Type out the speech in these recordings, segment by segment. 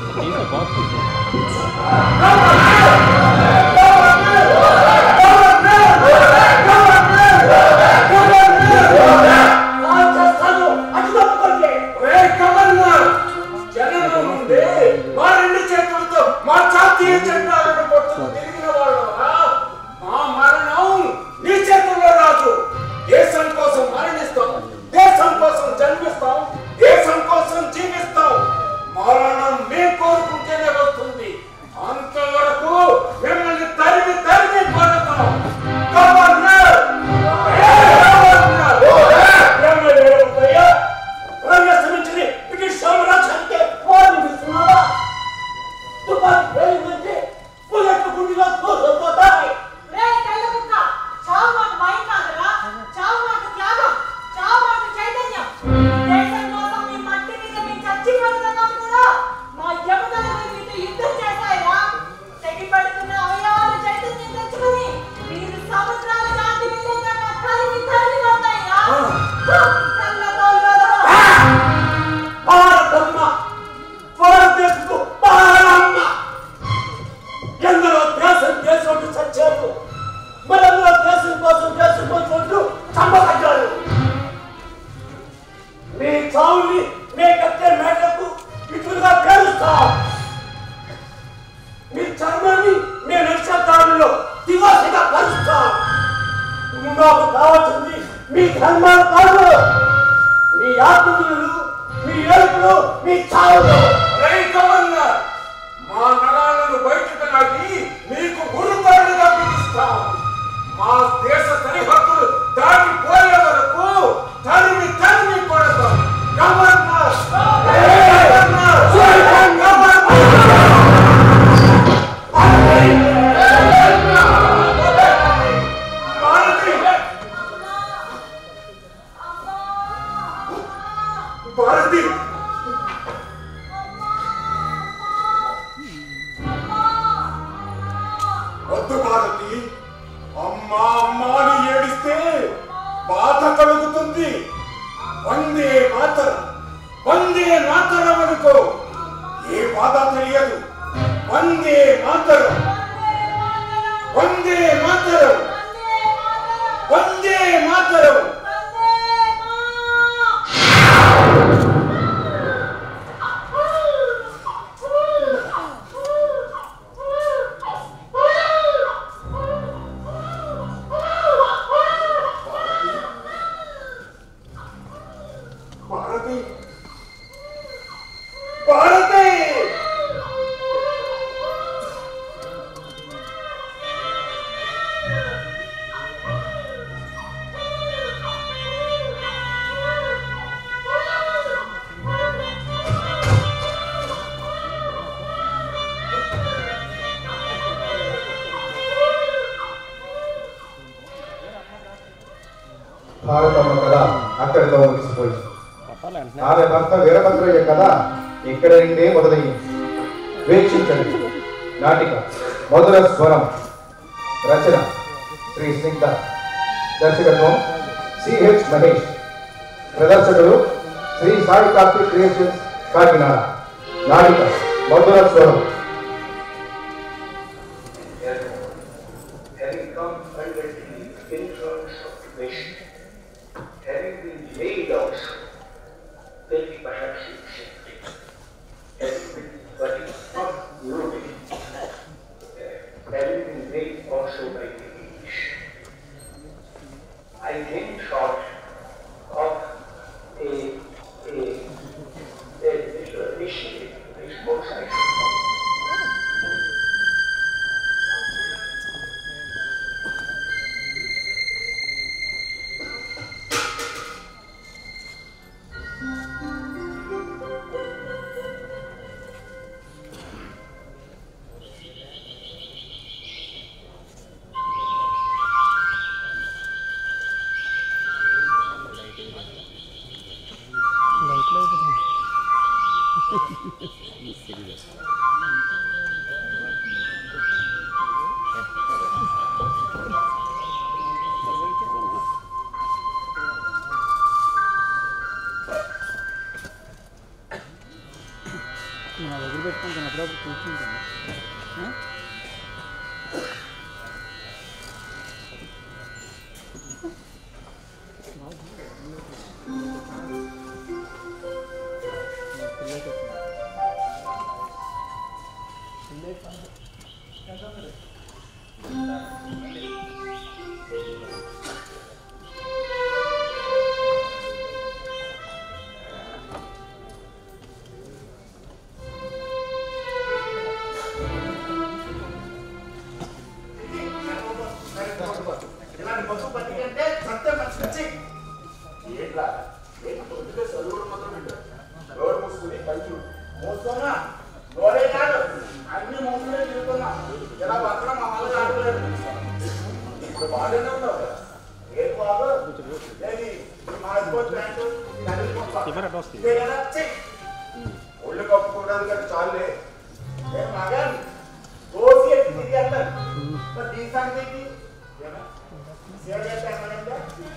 చేస్తాను అటు తప్పుకోండి రే గవర్నర్ జనంలో నుండి మా రెండు చేతులతో మా జాతీయ జెండాలను పట్టుకు తిరిగిన వాళ్ళు మా మరణం నీ చేతుల్లో రాదు దేశం కోసం మరణిస్తాం దేశం కోసం జన్మిస్తాం దేశం కోసం జీవిస్తాం మరణం మేము కోరుకుంటేనే వస్తుంది అంతవరకు మిమ్మల్ని తరిమి తరిమి కొడతాం గవర్నర్ ఏ గవర్నర్ ఎమ్మెల్యే ఏమవుతాయా? రంగస్థమించింది బ్రిటిష్ సామ్రాజ్యానికి పోనిస్తున్నావా తుపాకి పేలిందంటే బుల్లెట్ గుండెలో తోసిపోతాయి రే తెల్లబుక్క చావు మాట భయం కాదురా చావు మాట త్యాగం చావు మాట చైతన్యం దేశం కోసం మీ మట్టి మీద మీ చచ్చిపోతున్నప్పుడు కూడా మా యమదలు మీతో యుద్ధం చేశాయిరా తెగిపడుతున్న అవయవాలు చైతన్యం తెచ్చుకుని మీరు సముద్రాల దాటి వెళ్ళేదాకా తరిమి తరిమి కొడతాయిరా తెల్లబోలు భారతమ్మ భారతదేశపు భారమ్మ ఎందరో దేశం దేశం చచ్చారు మరెందరో దేశం కోసం దేశం కోసం చంపబడ్డారు మీ చావుని మీ కట్టే మేకకు ఇటుగా పేరుస్తాం మీ చర్మాన్ని మీ నక్షత్రాలలో దివాసిగా పరుస్తాం మాకు కావాల్సింది మీ ధర్మాలు కాదు మీ ఆత్మీయులు మీ ఏడుపులు మీ చావులు రే గవర్నర్ మా నరాలను బయటకు లాగి మీకు గురుతాడుగా పిలుస్తాం మా దేశ సరిహద్దులు దాటిపోయే వరకు తరిమి తరిమి కొడతాం గవర్నర్ రే గవర్నర్ గవర్నర్ భారతి భారతి వద్దు భారతి అమ్మా అమ్మా అని ఏడిస్తే బాధ కలుగుతుంది వందే మాతరం వందే మాతరం అనుకో ఏ బాధ తెలియదు వందే మాతరం వందే మాతరం వందే మాతరం భారతి భారతి భారతమ్మ కథ అక్కడితో ముగిసిపోయింది ఆమె భర్త వీరభద్రయ్య కథ ఇక్కడ నుండే మొదలైంది వీక్షించండి నాటిక మధుర స్వరం రచన శ్రీ స్నిగ్ధ దర్శకత్వం సిహెచ్ మహేష్ ప్రదర్శకుడు శ్రీ సాయి కార్తిక్ క్రియేషన్స్ కాకినాడ నాటిక మధుర స్వరం having come under the influence of the nation, having been laid also, maybe perhaps in safety, having been but not rooted, having been laid also by the English. I came short of a, a, a, a initiative, which most I should call. Serious నా దగ్గర పెట్టుకుంటాను అప్పుడప్పుడు కూర్చుంటాను ఆ? ఇలాంటి పశు బతికంటే సత్యం నచ్చించి ఏంట్రా ఏంటి పొద్దుటే చదువుడు మొదలు పెట్టారు నోరు మూసుకుని పైకి మూస్తున్నా నోరే కాదు అన్ని మూసుకునే తిరుగుతున్నా ఇలా బతకడం మా వల్ల కావట్లేదు ఇప్పుడు బాగానే ఉన్నావు కదా ఏం బాబు ఏది ఈ మాసిపోతు ప్యాంటు ఈ నడిచి మొత్తం. ఇదే కదా ఛీ! ఒళ్ళు కప్పుకోవడానికి అది చాలులే ఏ మగన్ కోసి ఎత్తి తిరిగి అంటారు మరి దీని సంగతి ఏంటి? ఏమా? సేవ చేస్తే ఏమనంటే?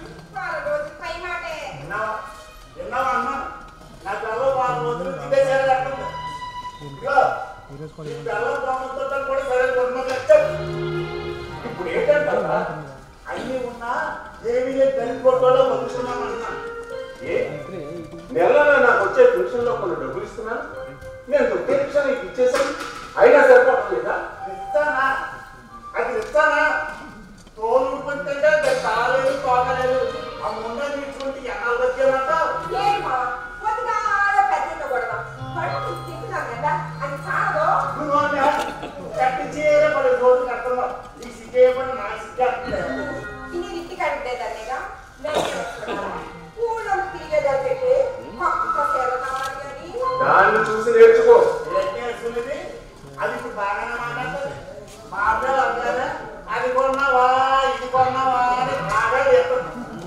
విన్నావా? విన్నావా అన్నా? నా పిల్లలు వారం రోజులు ఇదే సేవ చేస్తుంది. ఇదిగో, ఈ పిల్లల ప్రాణంతో కూడా సరే కొనుగోలు చేస్తాడు. ఇప్పుడు ఏంటంటారా అన్ని ఉన్నా ఏమీ లేదు తల్లి ఫోటోలో బతుకుతున్నామన్నా ఏ నెలలో నాకు వచ్చే పెన్షన్ లో కొన్ని డబ్బులు ఇస్తున్నాను నేను తొక్కే రిక్షా నీకు ఇచ్చేసాను అయినా సరిపోవడం లేదా ఇస్తానా అది ఇస్తానా తోలు ఊడిపోతే దానికి తాళలేదు తోగలేదు ఆ ముండ తీసుకుంటే ఎన్నాళ్ళు వచ్చేమంట నువ్వు అన్నా, కట్టి చీర పది రోజులు కడుతున్నావు ఈ సిగ్గే పని నా సిగ్గే దాన్ని చూసి నేర్చుకో నేర్చుకునేది అది ఇప్పుడు బాగానే మాట్లాడుతుంది మా అబ్బాయి అంటారా అది కొన్నావా ఇది కొన్నావా అని బాగా చెప్తుంది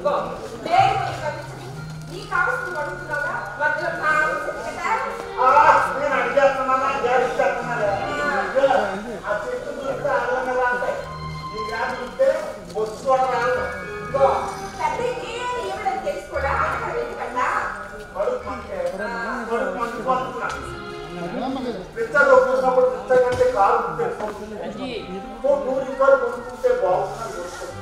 ఆ, నేను అడిగేస్తున్నానా గ్యాస్ చేస్తున్నానా ఆ చెట్టు చూస్తే ఆనందంగా రాస్తాయి ఈ గ్యాస్ చూస్తే బొచ్చు కూడా రాదు కడుపు మంటే కడుపు మండిపోతున్నా పిచ్చర్ ఒప్పుకున్నప్పుడు పిచ్చర్ కంటే కారు నూరి కారు కొనుక్కుంటే బాగుంటుంది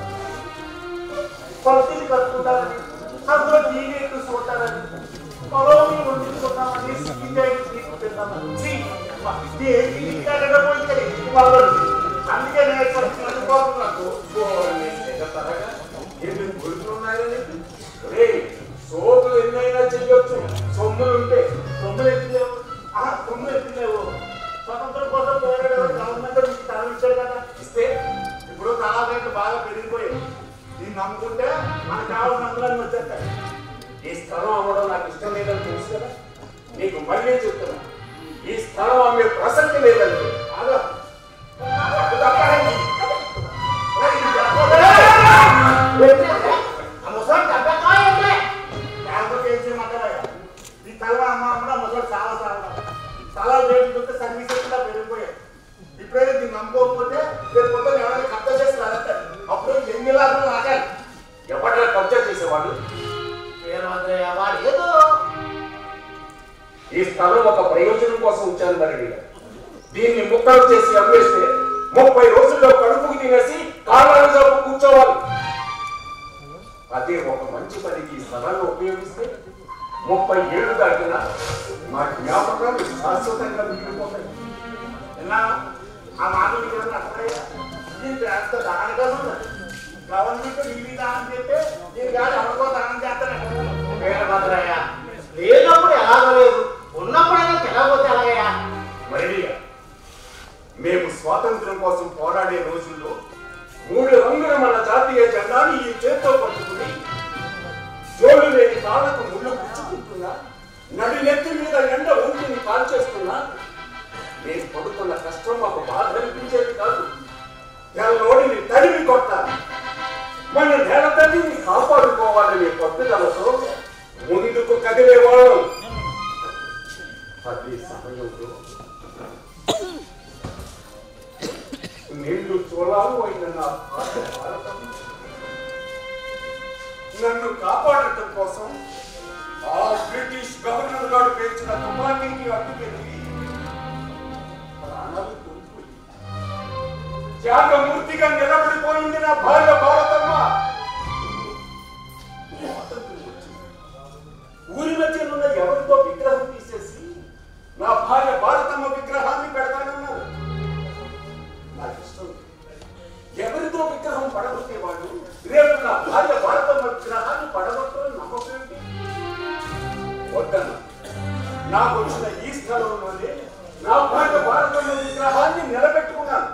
పత్తిని కట్టుకుంటారని అందులో టీవీ ఎక్కువ చూడటారని పొలం వండుకుంటామని అందుకే నేను చనిపోతున్నాను సోకులు ఎన్నైనా చెయ్యొచ్చు సొమ్ములు ఉంటే సొమ్ములు ఎత్తిలేవు ఆ సొమ్ములు ఎత్తిలేవు స్వతంత్రం కోసం పోరాడేవారు గవర్నమెంట్ మీకు తరం ఇచ్చారు కదా ఇస్తే ఇప్పుడు తలా రేట్లు బాగా పెరిగిపోయాయి దీన్ని నమ్ముకుంటే మనకు కావాల్సిన అందరాన్ని వచ్చేస్తాయి ఈ స్థలం అమ్మడం నాకు ఇష్టం లేదని తెలుసు కదా నీకు మళ్ళీ చెప్తున్నా ఈ స్థలం అమ్మే ప్రసక్తి లేదండి బాగా ఈ తల అమ్మ అమ్మడం మొదలు చాలా చాలా చాలా రేట్లు చూస్తే సర్వీసెస్ కూడా పెరిగిపోయాయి ఇప్పుడైతే దీన్ని నమ్ముకోకపోతే రేపు పొద్దున్న ఎవరైనా కబ్జా చేసి రాదంటారు అప్పుడు ఎన్ని లాభం ఆగాలి ఎవరైనా కబ్జా చేసేవాడు వాడు ఏదో ఈ స్థలం ఒక ప్రయోజనం కోసం ఉంచాను మరి దీన్ని ముక్కలు చేసి అమ్మేస్తే ముప్పై రోజుల్లో కడుపుకు తినేసి కాళ్ళ జబ్బు కూర్చోవాలి అదే ఒక మంచి పనికి ఈ స్థలాన్ని ఉపయోగిస్తే ముప్పై ఏళ్ళు దాటినా మా జ్ఞాపకాలు శాశ్వతంగా మిగిలిపోతాయి విన్నా ఆ మాట మీకు ఏమైనా అర్థమయ్యా దీని చేస్త దానిగా ఉన్నది గవర్నమెంట్ ఇల్లు దానం చేస్తే దీని కాదు ఎవరికో దానం చేస్తాను వీరభద్రయ్య లేనప్పుడు ఎలాగలేదు ఉన్నప్పుడైనా తెలవకపోతే ఎలాగయ్యా మరిడిగా మేము స్వాతంత్రం కోసం పోరాడే రోజుల్లో మూడు రంగుల మన జాతీయ జెండాని ఈ చేత్తో పట్టుకుని జోడు లేని కాళ్ళకు ముళ్ళు గుచ్చుకుంటున్నా నడి నెత్తి మీద ఎండ ఒంటిని కాల్చేస్తున్నా నేను పడుతున్న కష్టం మాకు బాధ అనిపించేది కాదు తెల్లనోడిని తరిమి కొట్టాలి మన నేల తల్లిని కాపాడుకోవాలనే పట్టుదలతో ముందుకు కదిలేవాళ్ళం అదే సమయంలో నిండు చోళాలు అయిన నా భారత భారతం నన్ను కాపాడటం కోసం ఆ బ్రిటిష్ గవర్నర్ గారు పేర్చిన తుపాకీకి అడ్డుపెట్టి త్యాగమూర్తిగా నిలబడిపోయింది నా భార్య భారతమ్మ స్వాతంత్ర్యం వచ్చింది. ఊరి మధ్య ఉన్న ఎవరితో విగ్రహం తీసేసి నా భార్య భారతమ్మ విగ్రహాన్ని పెడతానన్నారు నాకు ఇష్టం లేదు. ఎవరితో విగ్రహం పడగొట్టేవాడు రేపు నా భార్య భారతమ్మ విగ్రహాన్ని పడగొట్టడం నమ్మకం ఏంటి? వద్దన్న నాకు వచ్చిన ఈ స్థలంలోనే నా భార్య భారతమ్మ విగ్రహాన్ని నిలబెట్టుకున్నాను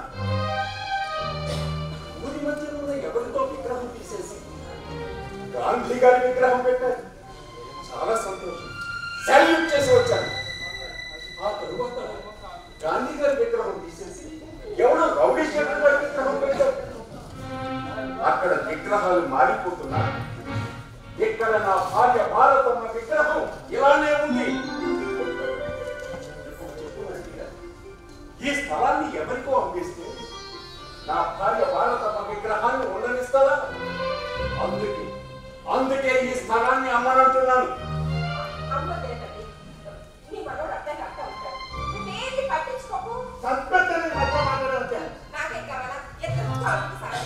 ఊరి మధ్య ఉన్న ఎవరితో విగ్రహం తీసేసి గాంధీ గారి విగ్రహం పెట్టారు చాలా సంతోషం సాల్యూట్ చేసి వచ్చాను ఆ తరువాత గాంధీ గారి విగ్రహం తీసేసి ఎవడో రౌడీ శంకర్ గారి విగ్రహం పెట్టారు అక్కడ విగ్రహాలు మారిపోతున్నా ఇక్కడ నా భార్య భారతమ్మ విగ్రహం ఇలానే ఉంది ఇప్పుడు చెప్పు నరసింహ, ఈ స్థలాన్ని ఎవరికో అమ్మేస్తే నా భార్య భారతమ్మ విగ్రహాన్ని ఉండనిస్తారా అందుకే అందుకే ఈ స్థలాన్ని అమ్మనంటున్నాను అమ్మదేనండి నీ మనోడు అర్థం కాక ఉంటాడు నువ్వేంటి పట్టించుకోకు సంస్కృతిని మధ్య మాట్లాడంతే నాకేం కావాలా ఎత్తు చాలు సార్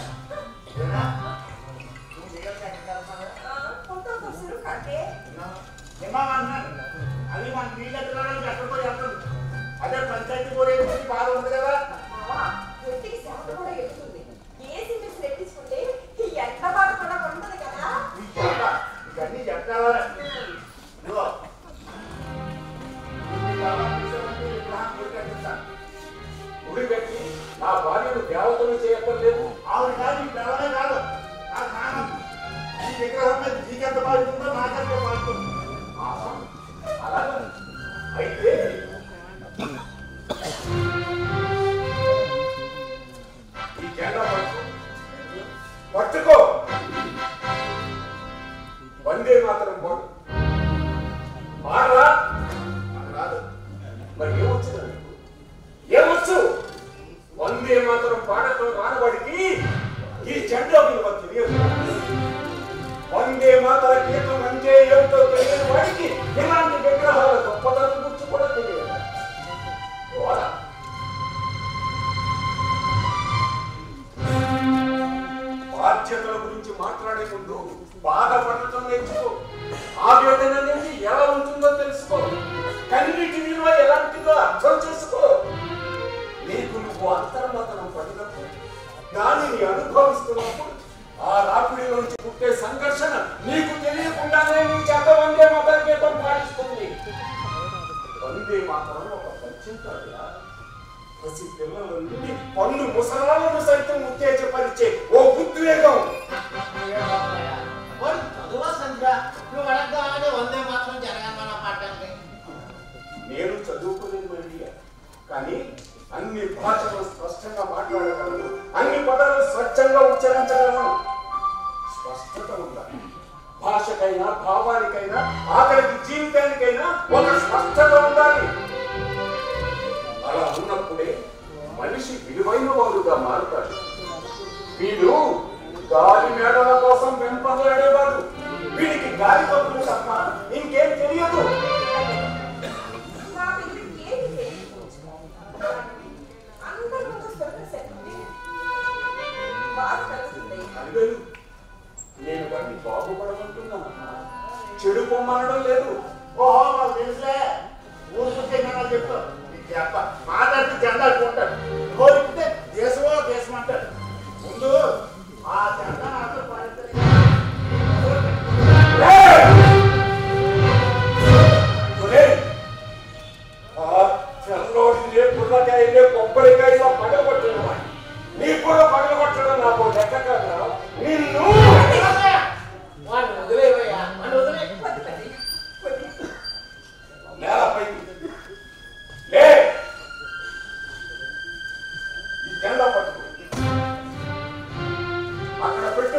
నువ్వు చేయాల్సిన కార్యక్రమాలు ఫోటో కోసం కంటే ఏమన్నారు అది మన నీళ్ళ పిల్లలకి ఎక్కడ పోయి వెళ్తుంది అదే పంచాయతీ పోయి బాధ ఉంది కదా మావా ఒంటికి చెమట కూడా ఎక్కుతుంది ఏసీ మిస్ పెట్టించుకుంటే ఈ ఎంత బాధ కూడా ఉంటుంది కదా ఈ చెత్త ఇవన్నీ చెప్తావా ఇదిగో. ఈ కాలం విషయమంటే విగ్రహం గుడికట్టిస్తాను. గుడి పెట్టి నా భార్యను దేవతలు చేయక్కర్లేదు ఆవిడ కాదు ఈ పిల్లలే కాదు నా నాన్న ఈ విగ్రహం మీద నీకెంత బాగుంటుందో నాకెంత బాగుంటుంది ఆహా, అలాగా అయితే ఈ జెండా పట్టు పట్టుకో వందే మాత్రం పోడు పాడరా రాదు మరి ఏమొచ్చు నీకు? ఏమొచ్చు వందే మాత్రం పాడటం రానవాడికి ఈ జెండా విలువ తెలియదు వందే మాతర గీతం అంటే ఏమిటో తెలియని వాడికి ఇలాంటి విగ్రహాల గొప్పతనం గురించి కూడా తెలియదు పోరా. బాధ్యతల గురించి మాట్లాడే ముందు బాధపడటం నేర్చుకో ఆవేదన అనేది ఎలా ఉంటుందో తెలుసుకో కన్నిటి విలువ ఎలాంటిదో అర్థం చేసుకో నీకు నువ్వు అంతర్మతనం పడినప్పుడు దానిని అనుభవిస్తున్నప్పుడు ఆ రాపిడిలోంచి పుట్టే సంఘర్షణ నీకు తెలియకుండానే నీ చేత వందే మాతర గీతం పాటిస్తుంది వందే మాత్రం ఒక పద్యం కాదురా పసి పిల్లల నుండి పన్ను ముసలాలను సైతం ఉత్తేజపరిచే ఓ ఉద్వేగం వాడు చదువా సంధ్య నువ్వు అడగగానే వందే మాత్రం జరగమన్న పాటకి నేను చదువుకోలేదు మళ్ళీ కానీ అన్ని భాషలు స్పష్టంగా మాట్లాడగలను అన్ని పదాలు స్వచ్ఛంగా ఉచ్చరించగలను స్పష్టత ఉండాలి భాషకైనా భావానికైనా ఆఖరికి జీవితానికైనా ఒక స్పష్టత ఉండాలి అలా ఉన్నప్పుడే మనిషి విలువైన వాడుగా మారుతాడు వీడు గాలి మేడల కోసం వెంపలాడేవాడు వీడికి గాలి తప్పులు తప్ప ఇంకేం తెలియదు నా పిల్లలకి ఏది తెలియదు అందరి ముందు స్వర్గశక్తి బాధ కలుగుతుంది అడిగాడు నేను వాడిని బాగుపడమంటున్నానమ్మా చెడు పొమ్మనడం లేదు ఓహో నాకు తెలుసులే ఊరుకుంటే నాకు చెప్తా నీకు చెప్ప మాట్లాడితే జెండా అనుకుంటాడు కోరికితే దేశమో దేశం అంటాడు ముందు ఆ జెండా మాత్రం పాలించాలి ఒరేయ్! ఆ తెల్లోడినే బుర్రకాయలే కొబ్బరికాయలో పగలగొట్టిన నీ కూడా పగలగొట్టడం నాకు లెక్క కాదురా నిన్ను వాడిని వదిలేవయ్యా వాడిని వదిలే కొద్ది పది కొద్ది నేలపై లే ఈ జెండా పట్టుకో అక్కడ పెట్టు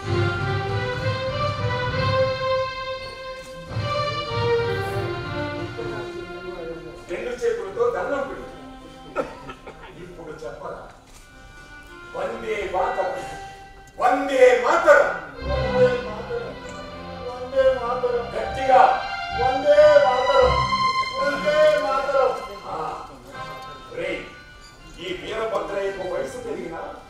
రెండు చేతులతో దండం పెట్టు ఇప్పుడు చెప్పరా వందే మాతరం వందే మాతరం వందే మాతరం వందే మాతరం గట్టిగా వందే మాతరం వందే మాతరం ఆ, రేయ్, ఈ వీరభద్రయ్యకు వయసు పెరిగినా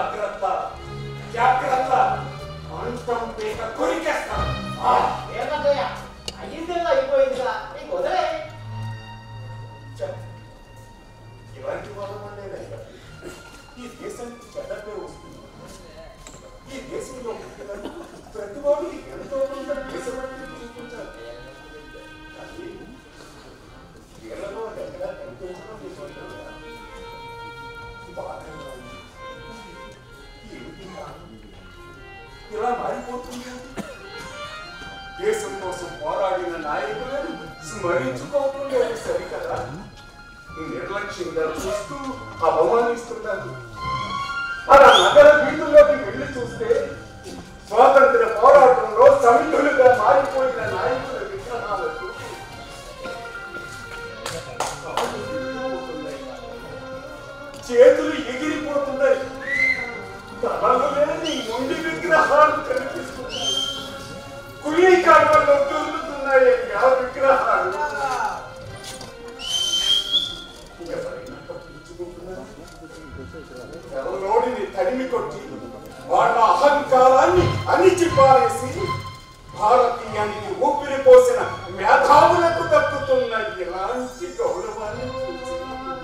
జాగ్రత్త జాగ్రత్త అంతం పీక కొరికేస్తాను ఆ, ఏమన్నయ్య అయ్యింది అయిపోయింది కదా నీకు వదిలే ఛ, ఇలాంటి వాళ్ళ వల్లేనయ్యా ఈ దేశానికి చెడ్డపే వస్తుంది ఈ దేశంలో పుట్టిన ప్రతి వాడు ఎంతో కొంత దేశభక్తిని చూపించాలి కానీ వీళ్ళలో ఎక్కడా కనిపించడం లేదు. బాధగా ఉంది. ఏమిటి కారణం? ఇలా మారిపోతుంది దేశం కోసం పోరాడిన నాయకులను స్మరించుకోవటం లేదు సరికదా నిర్లక్ష్యంగా చూస్తూ అవమానిస్తున్నారు అలా నగర వీధుల్లోకి వెళ్ళి చూస్తే స్వాతంత్ర పోరాటంలో సమిధులుగా మారిపోయిన నాయకుల విగ్రహాలకు కాళ్ళు తిరిగిపోతున్నాయి. చేతులు ఎగిరిపోతున్నాయి తలలు లేని మొండి విగ్రహాలు కనిపిస్తున్నాయి కుళ్ళి కాళ్ళలో దొరుకుతున్నాయి ఆ విగ్రహాలు ఎవరైనా తప్పించుకుంటున్నారా? తెల్లలోడిని తడిమి కొట్టి వాళ్ళ అహంకారాన్ని అణిచి పారేసి భారతీయానికి ఊపిరి పోసిన మేధావులకు దక్కుతున్న ఇలాంటి గౌరవాన్ని చూసి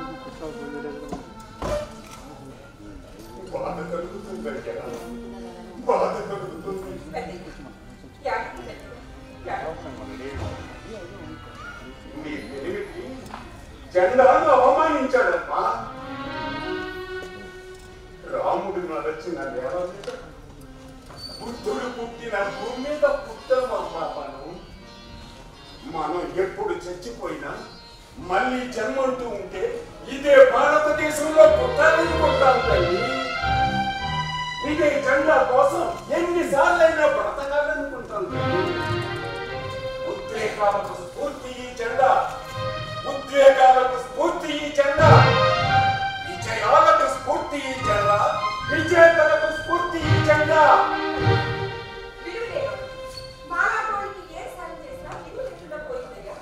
బాధ కలుగుతుంది అయ్యా. బాధ కలుగుతుంది నీ వెలివికి జెండాను అవమానించాడమ్మా రాముడు నడచిన నేల మీద బుద్ధుడు పుట్టిన భూమి మీద పుట్టామమ్మా మనం మనం ఎప్పుడు చచ్చిపోయినా మళ్ళీ జన్మంటూ ఉంటే ఇదే భారతదేశంలో పుట్టాలని పుట్టాం తల్లి ఇదే జెండా కోసం ఎన్నిసార్లైనా బ్రతకాలనుకుంటాం తల్లి ఉద్రేకాలకు స్ఫూర్తి ఈ జెండా ఉద్రేకాలకు స్ఫూర్తి ఈ జెండా విజయాలకు స్ఫూర్తి ఈ జెండా విజేతలకు స్ఫూర్తి ఈ జెండా విలువలేదు మాలాటోళ్ళకి ఏ సాయం చేసినా విలువ లేకుండా పోయిందయ్యా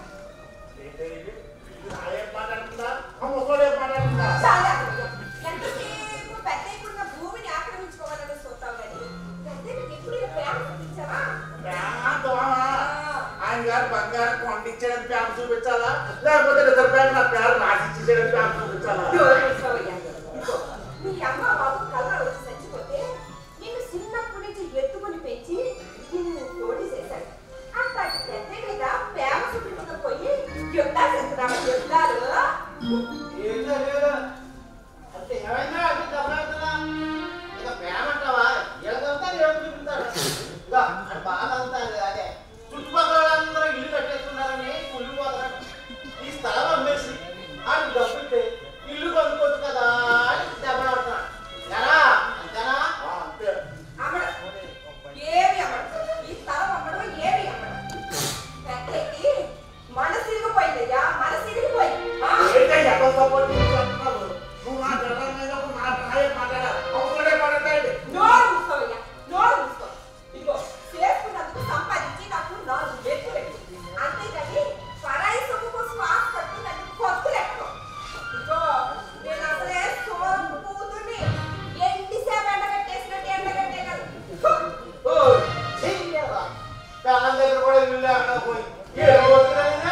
ఏం మాట్లాడుతుందా ఆ ముసలోడు ఏం మాట్లాడుతుందా చాలా ఎంతసేపు పెద్దకున్న భూమిని ఆక్రమించుకోవాలని చూస్తావు కానీ పెద్దకి ఎప్పుడు ఈ ప్రేమ చూపించావా ప్రేమ దోమ ఆయన గారు బంగారం కొండిచ్చాడని ప్రేమ చూపించాలా లేకపోతే రిజర్వ్ బ్యాంక్ నా పేరు రాసిచ్చేసాడని ప్రేమ చూపించాలా నోరు మూసుకోవయ్యా. ఇదిగో, మీ అమ్మ బాబు కళ్ళ వచ్చి చచ్చిపోతే నిన్ను చిన్నప్పటి నుంచి ఎత్తుకుని పెంచి నిన్ను తోడి చేశాడు అట్లాంటి పెద్ద మీద ప్రేమ చూపించకపోయి యుద్ధాలు చేస్తున్నావా యుద్ధాలు ఏం లేదు అంటే ఏమైనా అది దెబ్బలాడుతున్నా ఇక ప్రేమ అంటావా ఎలాగంతా ఏం చూపిస్తాడు ఇక అది బాధ అంతా అది అదే చుట్టుపక్కల వాళ్ళందరూ ఇల్లు కట్టేస్తున్నారని కుళ్ళిపోతారు ఈ స్థలం అమ్మేసి అది డబ్బుంటే ఇల్లు కొనుక్కోవచ్చు కదా అని దెబ్బలాడుతున్నాడు ఎలా అంతేనా అంతే అమ్మడు ఏమి అమ్మడు ఈ స్థలం అమ్మడు ఏమి అమ్మడు పెద్దకి మనసు ఇరిగిపోయిందయ్యా మనసు ఇరిగిపోయింది ఆ? ఏంటయ్యా ఎక్కడ సపోర్ట్ చేస్తున్నావు నువ్వు నా జగన్ మీద ఒక మాట రాయే మాట్లాడా అవసరమే మాట్లాడండి నోరు మూసుకోవయ్యా నోరు మూసుకో ఇదిగో చేసుకున్నందుకు సంపాదించి నాకు నాలుగు వేలు పెట్టు అంతేగాని పరాయి సొమ్ము కోసం ఆశ పట్టు నన్ను కొత్తు లెక్కలు ఇదిగో నేను అసలే సోరం కూతుర్ని ఎండిసేపు ఎండగట్టేసినట్టు ఎండగట్టేయగలను ఓ చెయ్యరా పెళ్ళం దగ్గర కూడా ఇల్లు లేకుండా పోయి ఏ రోజులైనా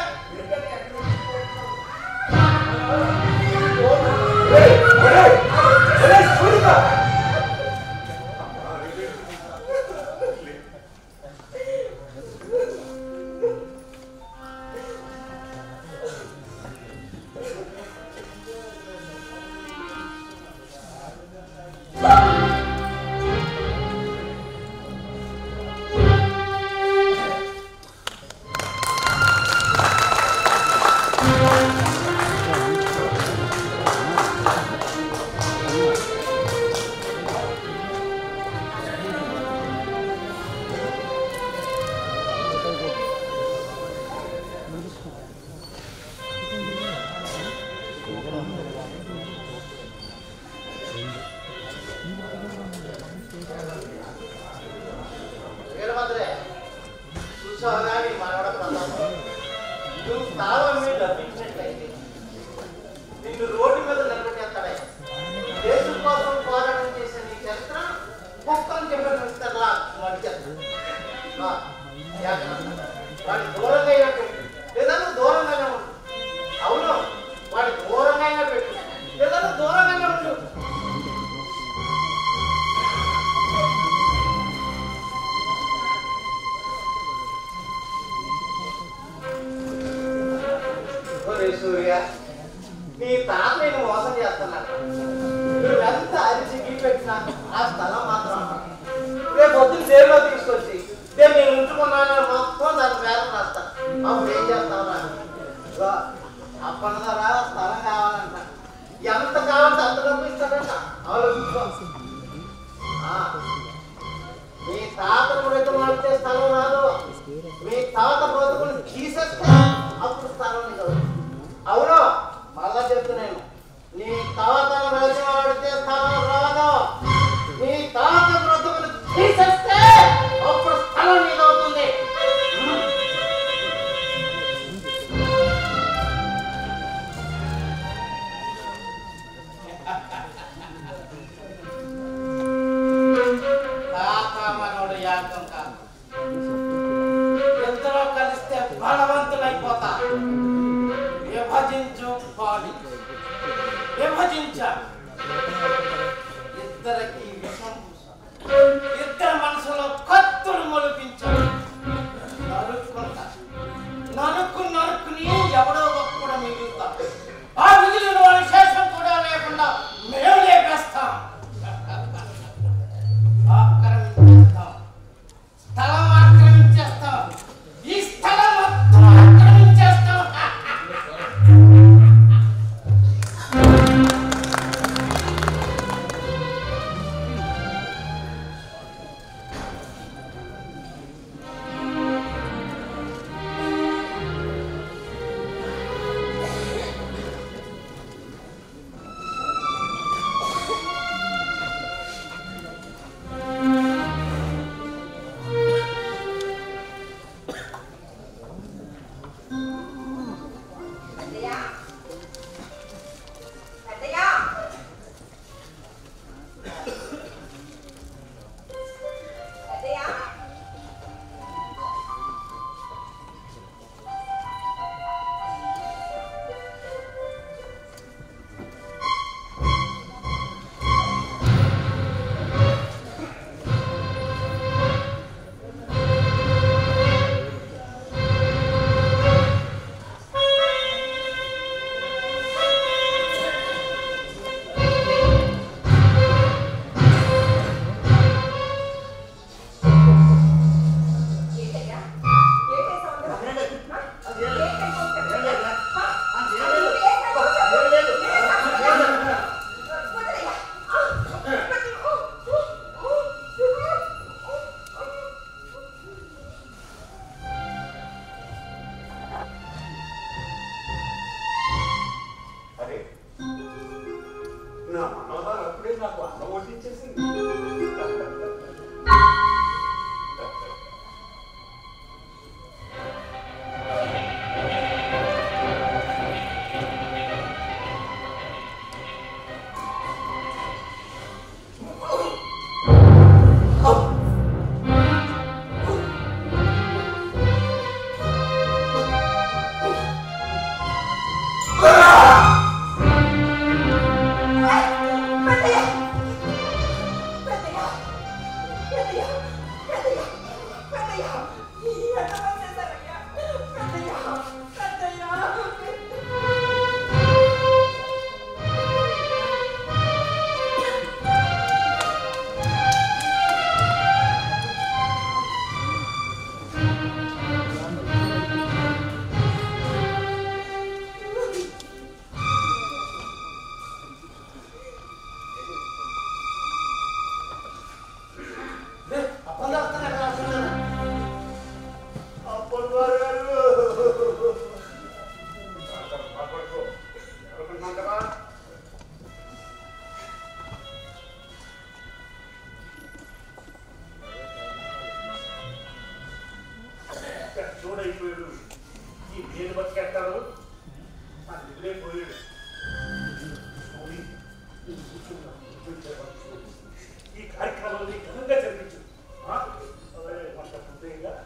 వీరభద్రే చూసావు కానీ మనవడ ప్రతాపం నువ్వు స్థానం మీద డబ్బించినట్లయితే నిన్ను రోడ్డు మీద నిలబెట్టేస్తాడే దేశం కోసం పోరాటం చేసే నీ చరిత్ర ఆ, జాగ్రత్త. వాడి దూరంగా అయినా పెట్టు లేదా నువ్వు దూరంగానే ఉండు అవును వాడి దూరంగా అయినా పెట్టు లేదా నువ్వు దూరంగానే ఉండు ఒరే సూర్య నీ తాత నేను మోసం చేస్తున్నాను నువ్వెంత అరిచి గీ పెట్టినా ఆ స్థలం మాత్రం రేపు పొద్దున్న సేరులో తీసుకొచ్చి నేను నేను ఉంచుకున్నాను మొత్తం దాని పేరు రాస్తాను అప్పుడు ఏం చేస్తావురా ఇదిగో, అప్పన్నదారా స్థలం కావాలంట ఎంత కావాలంటే అంత డబ్బు ఇస్తాడంట ఆలోచించుకో ఆ, మీ తాత మృతం మాడితే స్థలం రాదు మీ తాత బ్రతుకుని తీసేస్తే అప్పుడు స్థలం నీకు అవును మళ్ళా చెప్తున్నాను నీ తాత బ్రతుకు మాడితే స్థలం రాదు నీ తాత బ్రతుకుని తీసేస్తే అప్పుడు స్థలం నీకు అవుతుంది తాత మనోడు యాగం కాదు ఇద్దరు కలిస్తే బలవంతులైపోతా విభజించు పాడి విభజించ ఇద్దరికి విషం పూస. ఇద్దరు మనసులో కత్తులు మొలిపించాడు నరుక్కుంటా నరుక్కు నరుక్కుని ఎవడో ఒక్కడ మిగులుతా ఆ మిగిలిన వాడి శేషం కూడా లేకుండా మేము లేపేస్తాం ఆక్రమించేస్తాం స్థలం ఆక్రమించేస్తాం ఈ స్థలం మొత్తం ఆక్రమించేస్తాం అత్తయ్య అత్తయ్య అత్తయ్య ఏంటయ్యా ఏంటే సౌండ్ హ? ఏంటే సౌండ్ హ? ఏంటే సౌండ్? వదిలేయ్యా. ఆ, వదిలే. ఓ, ఓ, ఓ, ఓ. అరే నా మనోహర్ అప్పుడే నాకు అన్నం వడ్డించేసింది పెద్దయ్య పెద్దయ్య పెద్దయ్య పెద్దయ్య పెద్దయ్య ఎంత పని చేశారయ్యా పెద్దయ్య పెద్దయ్య అప్పంగా వస్తున్నాడు రా, వస్తున్నాడు. అప్పుడు వారు గారు పడుకో ఎవరుకుంటున్నావా చూడైపోయాడు ఈ నేను బతికెట్టాడు నా నిద్రే పోయాడు చూడి, ఈ కూర్చున్నా, కూర్చోబెట్టు. ఈ కార్యక్రమాన్ని ఘనంగా జరిపించు ఆ? అదే, మాస్టర్ పుట్టయ్య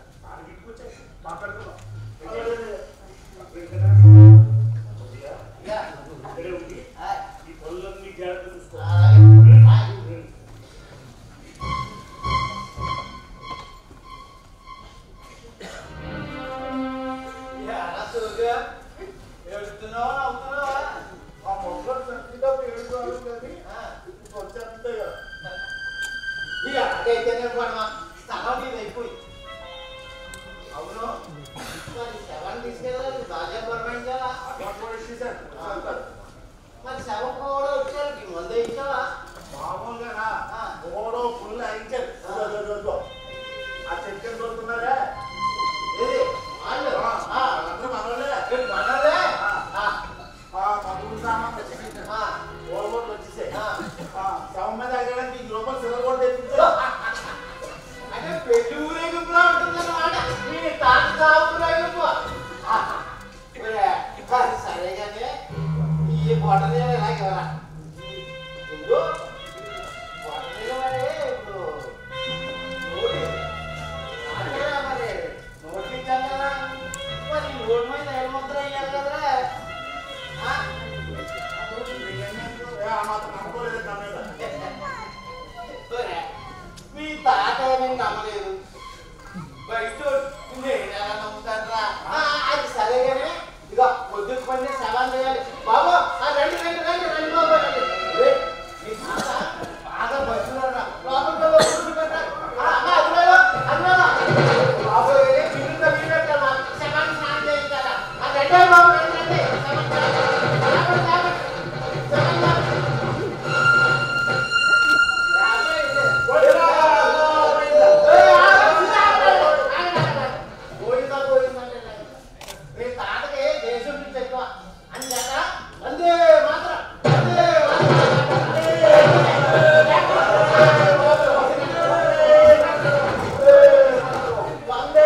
నాకైతేనే పడమా స్థలం మీద అయిపోయి అవును మరి శవాన్ని తీసుకెళ్ళాలి రాజా పరమైందా మరి శవం కూడా వచ్చారు ఈ మందు ఇచ్చావా మామూలుగా ఓడో ఫుల్ అయించారు ఆ చెట్టు దొరుకుతున్నారా ఏది వాళ్ళు ఆ, అందరూ మనోళ్ళే ఇక్కడ మనోళ్ళే? ఆ, ఆ పదమూడు సామాన్లు వచ్చేసాయి ఆ, ఓవర్లోకి వచ్చేసాయి ఆ. ఆ, శవం మీద అడగడానికి ఈ లోపల సిల్వర్ కూడా తెప్పించారు అంటే పెళ్లి ఊరేగింపులా ఉంటుందన్నమాట మీ తాత తాత ఊరేగింపు ఆహా. ఒరే, అది సరే కానీ ఈ బొట్టనీళ్ళు ఇలాగెవరా ముందు బొట్టనీళ్ళు మరి ఇప్పుడు నోటి అంటే మరి నోటి ఇచ్చాను కదా మరి ఈ నోటి మీద ఏముద్ర అయ్యాలి కదరా ఆ? ఏ, ఆ మాత్రం నమ్మకోలేదు నా మీద ఒరే, మీ తాత నేను నమ్మలేదు బయట నేను ఎలా నమ్ముతానురా ఆ, అది సరే కానీ ఇక పొద్దుకు పని సవాల్ చేయాలి బాబు ఆ రండి రండి రండి రండి బాబు రండి ఒరే, మీ తాత బాగా బతుకున్నారా లోపలికి వెళ్ళి కూర్చుంటారా? ఆ, అమ్మ, అదిగో, అదిగో. బాబు ఏ పిల్లలతో వీడెట్టామా? శవాన్ని స్నానం చేయించాలా? ఆ, రండి బాబు, రండి, రండి. శవం తాగండి. తాగండి, తాగండి. శవం తాగండి. పోయిందా పోయిందంటే మీ తాతకి దేశం నుంచి ఎక్కువ అంతేనా అంతే మాత్రం అంతే వందే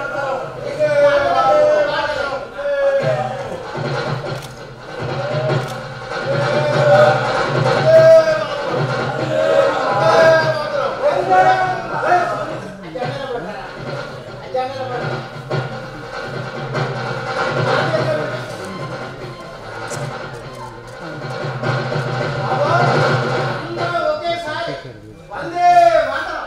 ఒకేసారి వందే మాత్రం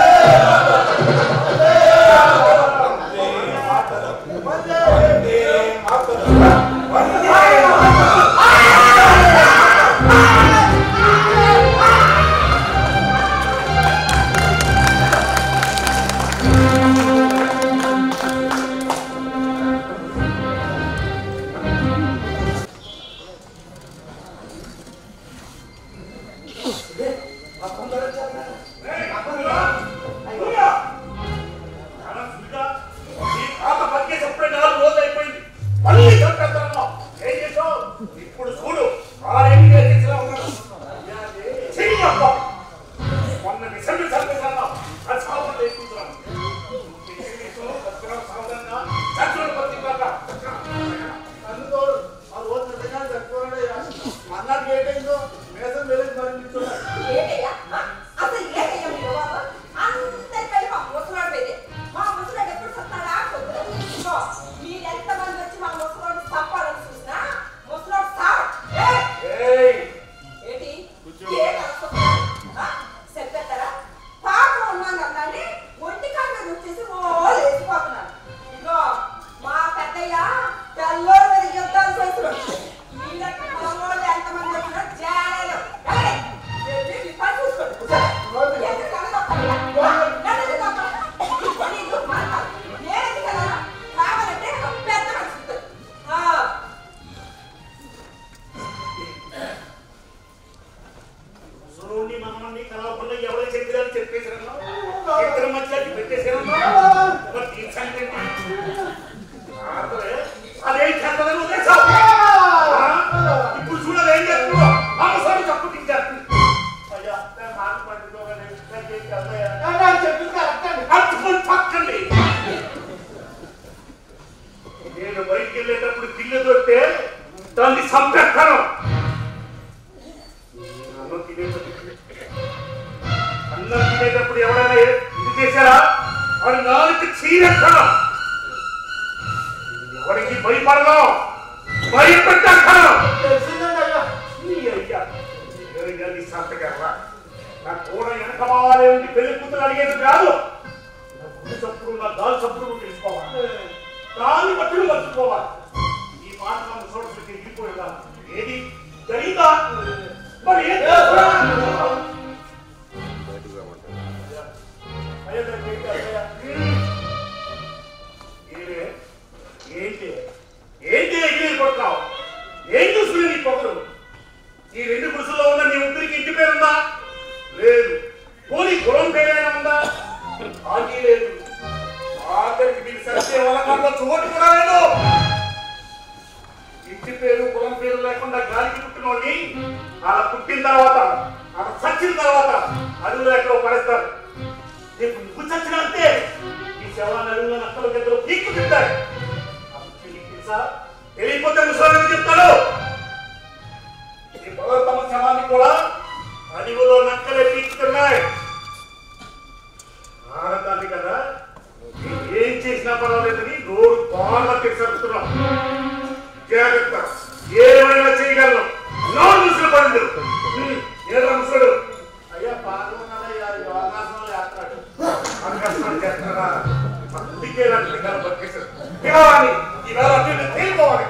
ఇప్పుడు చూడు ఆరేళ్ళు చేసేలా ఉన్నాడు చెయ్యి అబ్బ మొన్న నిజంగా చంపేశాను అది సాగు లేకుంటున్నాను చచ్చుడు బతికాక అందుకోడు ఆ రోజు నిజంగా చచ్చిపోయాడు అన్నట్టు ఏటైందో మేసం వెళ్ళి మరి నిల్చున్నాడు ఏటయ్యా? ఆ? అసలు ఏటయ్యా మీరు బాబు? అందరికీ మా ముసలోడు మీదే. మా ముసలోడు ఎప్పుడు సత్తాడా? పొద్దున. ఇదిగో, మీరెంతమంది వచ్చి మా ముసలోడిని చంపాలని చూసినా, ముసలోడు సావడు. ఏయ్! ఏయ్ ఏంటి? ఏ కలుసుకున్నా? ఆ? చెప్పేస్తారా? పాపం ఉన్నాను అన్నాన్ని ఒంటి కాళ్ళ మీద వచ్చేసి ఓ లేచిపోతున్నాను. ఇదిగో, మా పెద్దయ్య తెల్లోడి మీద యుద్ధాలు చేస్తున్నాడు. వీళ్ళకి మగవాళ్ళు ఎంతమంది వచ్చినా జాడలు. ఏయ్! వెళ్ళి మీ పని చూసుకోండి. ఎందుకు నన్ను తప్పకుండా? నన్ను ఎందుకు తప్పకుండా? ఈ పని ఎందుకు మాట్లాడు? నేను ఎందుకు వెళ్ళాలా? కావాలంటే ఒక పెద్ద మనిషి ఉంటుంది. ఆ సురుణ్ణి మనమని కలవకుండా ఎవరు చెప్పారని చెప్పేసారన్నా ఇద్దరు మధ్యలోకి పెట్టేసారన్నా మరి దీని సంగతి ఏంటి? ఆఖరే అదేం చేస్తుందని ఉద్దేశం ఆ? ఇప్పుడు చూడాలి ఏం చేస్తుందో అమ్మసారి తప్పు తింటారు అయ్యా నేను మాట పట్టుకోగానే నాకేం కదయ్యా నాకు చెప్పింది కరెక్ట్ అండి అట్టుకొని పక్కండి నేను బయటికి వెళ్ళేటప్పుడు గిన్నె దొరికితే దాన్ని చంపేస్తాను అన్నం తినేటప్పుడు అన్నం తినేటప్పుడు ఎవరైనా ఏ- ఇది చేశారా వాడి నాలుగు చీరెత్తాను ఎవరికి భయపడను భయపెట్టాను తెలిసిందండి అయ్యా నీ అయ్యా ఏయ్యా నీ సంతకర్రా నా కూడా వెనక మావాలే ఉండి పెళ్లి కూతురు అడిగేది కాదు నా గుండె చప్పుడు నా గాలి చప్పుడు నువ్వు తెలుసుకోవాలి దాన్ని బట్టి నువ్వు మర్చిపోవాలి ఈ మాట నన్ను చోట్లకి వెళ్ళిపోయేదా ఏది జరిగిందా మరి ఏం చేస్తున్నా? చరిత్రలో చోటు కూడా లేదు ఇంటి పేరు కులం పేరు లేకుండా గాలికి పుట్టినోడిని అలా పుట్టిన తర్వాత అలా చచ్చిన తర్వాత అడుగులో ఎక్కడో పడేస్తారు రేపు నువ్వు చచ్చిన అంతే ఈ శవాన్ని అడుగులో నక్కలు గద్దలు పీక్కు తింటారు అప్పుడు నీకు తెలుసా తెలియకపోతే ముసలానికి చెప్తాడు ఈ భగవతమ్మ శవాన్ని కూడా అడవిలో నక్కలే పీక్కుతున్నాయి ఆడతాన్ని కదా ఏం చేసినా పర్వాలేదని నోరు బాగా తెచ్చుతున్నాం జాగ్రత్త ఏమైనా చేయగలను నోరు ముసులు పడింది ఏదో ముసుడు అయ్యా పాల్గొన్నాడయ్యా యోగాసనం చేస్తాడు అంకస్తం చేస్తాడా అందుకే నన్ను ఇక్కడ బతికేశాడు పిలవాలి ఈవేళ అటు ఇటు తేలిపోవాలి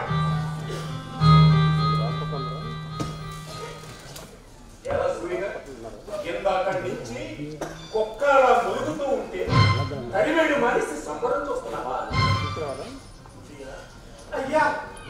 ఎలా సూరిగా ఇందాక నుంచి కుక్క అలా మురుగుతూ ఉంటే తడివేడి మనిషి సంబరం చూస్తున్నావా అయ్యా